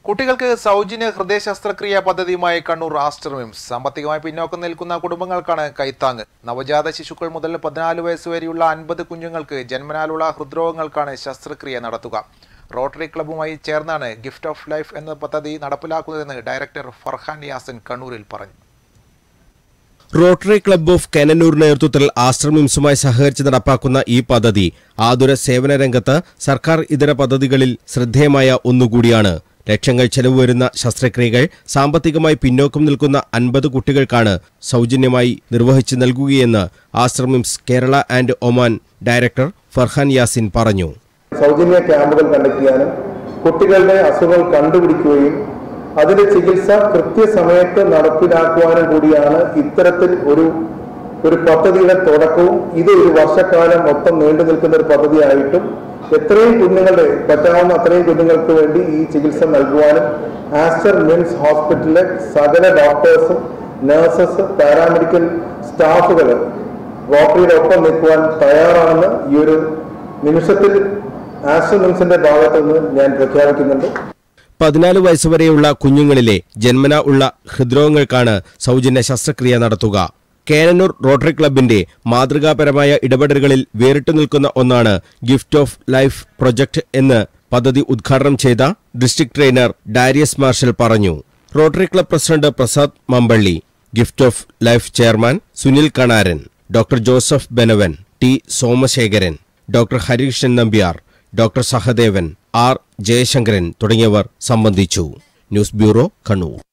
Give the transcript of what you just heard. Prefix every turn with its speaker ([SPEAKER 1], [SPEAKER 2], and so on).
[SPEAKER 1] കുട്ടികൾക്ക് സൗജന്യ ഹൃദയ ശസ്ത്രക്രിയ പദ്ധതിയുമായി കണ്ണൂർ ആസ്റ്റർ മിംസ് സാമ്പത്തികമായി പിന്നോക്കം നിൽക്കുന്ന കുടുംബങ്ങൾക്കാണ് കൈത്താങ്ങ് നവജാത ശിശുക്കൾ മുതൽ പതിനാല് വയസ്സ് വരെയുള്ള അൻപത് കുഞ്ഞുങ്ങൾക്ക് ജന്മനാലുള്ള ഹൃദ്രോഗങ്ങൾക്കാണ് ശസ്ത്രക്രിയ നടത്തുക റോട്ടറി ക്ലബ്ബുമായി ചേർന്നാണ് ഗിഫ്റ്റ് ഓഫ് ലൈഫ് എന്ന പദ്ധതി നടപ്പിലാക്കുന്നതെന്ന് ഡയറക്ടർ ഫർഹാൻ യാസിൻ കണ്ണൂരിൽ പറഞ്ഞു
[SPEAKER 2] റോട്ടറി ക്ലബ്ബ് ഓഫ് കനന്നൂർ നേതൃത്വത്തിൽ ആസ്റ്റർ മിംസുമായി സഹകരിച്ച് നടപ്പാക്കുന്ന ഈ പദ്ധതി ആതുര സേവന രംഗത്ത് സർക്കാർ ഇതര പദ്ധതികളിൽ ശ്രദ്ധേയമായ ഒന്നുകൂടിയാണ് ലക്ഷങ്ങൾ ചെലവ് വരുന്ന ശസ്ത്രക്രിയകൾ സാമ്പത്തികമായി പിന്നോക്കം നിൽക്കുന്ന അൻപത് കുട്ടികൾക്കാണ് സൗജന്യമായി നിർവഹിച്ചു നൽകുകയെന്ന് Aster MIMS Kerala and Oman director Farhan Yasin പറഞ്ഞു
[SPEAKER 3] സൗജന്യ ക്യാമ്പുകൾ കണ്ടക്ട് ചെയ്യാനും കുട്ടികളുടെ അസുഖങ്ങൾ കണ്ടുപിടിക്കുകയും അതിന്റെ ചികിത്സ കൃത്യസമയത്ത് നടപ്പിലാക്കുവാനും കൂടിയാണ് ഇത്തരത്തിൽ ഒരു ഒരു പദ്ധതിയുടെ തുടക്കവും ഇത് ഒരു വർഷക്കാലം മൊത്തം നീണ്ടു നിൽക്കുന്ന ഒരു പദ്ധതിയായിട്ടും എത്രയും കുഞ്ഞുങ്ങളുടെ പറ്റാവുന്ന അത്രയും കുഞ്ഞുങ്ങൾക്ക് വേണ്ടി ഈ ചികിത്സ നൽകുവാനും ആസ്റ്റർ മിംസ് ഹോസ്പിറ്റലിലെ സകല ഡോക്ടേഴ്സും നഴ്സസ് പാരാമെഡിക്കൽ സ്റ്റാഫുകൾ റോട്ടറിയുടെ ഒപ്പം നിൽക്കുവാൻ തയ്യാറാണെന്ന് ഈ ഒരു നിമിഷത്തിൽ ആസ്റ്റർ മിംസിന്റെ ഭാഗത്തു നിന്ന് ഞാൻ പ്രഖ്യാപിക്കുന്നുണ്ട്
[SPEAKER 2] പതിനാല് വയസ്സുവരെയുള്ള കുഞ്ഞുങ്ങളിലെ ജന്മന ഉള്ള ഹൃദ്രോഗങ്ങൾക്കാണ് സൗജന്യ ശസ്ത്രക്രിയ നടത്തുക കേനന്നൂർ റോട്ടറി ക്ലബിന്റെ മാതൃകാപരമായ ഇടപെടലുകളിൽ വേറിട്ടു നിൽക്കുന്ന ഒന്നാണ് ഗിഫ്റ്റ് ഓഫ് ലൈഫ് പ്രൊജക്ട് എന്ന് പദ്ധതി ഉദ്ഘാടനം ചെയ്ത ഡിസ്ട്രിക്ട് ട്രെയിനർ ഡാരിയസ് മാർഷൽ പറഞ്ഞു Rotary club president Prasad Mampally gift of life chairman Sunil Kanaran doctor Joseph Benavan T Somasekharan doctor Harikrishnan Nambiar doctor Sahadevan R Jayasankaran തുടങ്ങിയവർ സംബന്ധിച്ചു ന്യൂസ് ബ്യൂറോ കണ്ണൂർ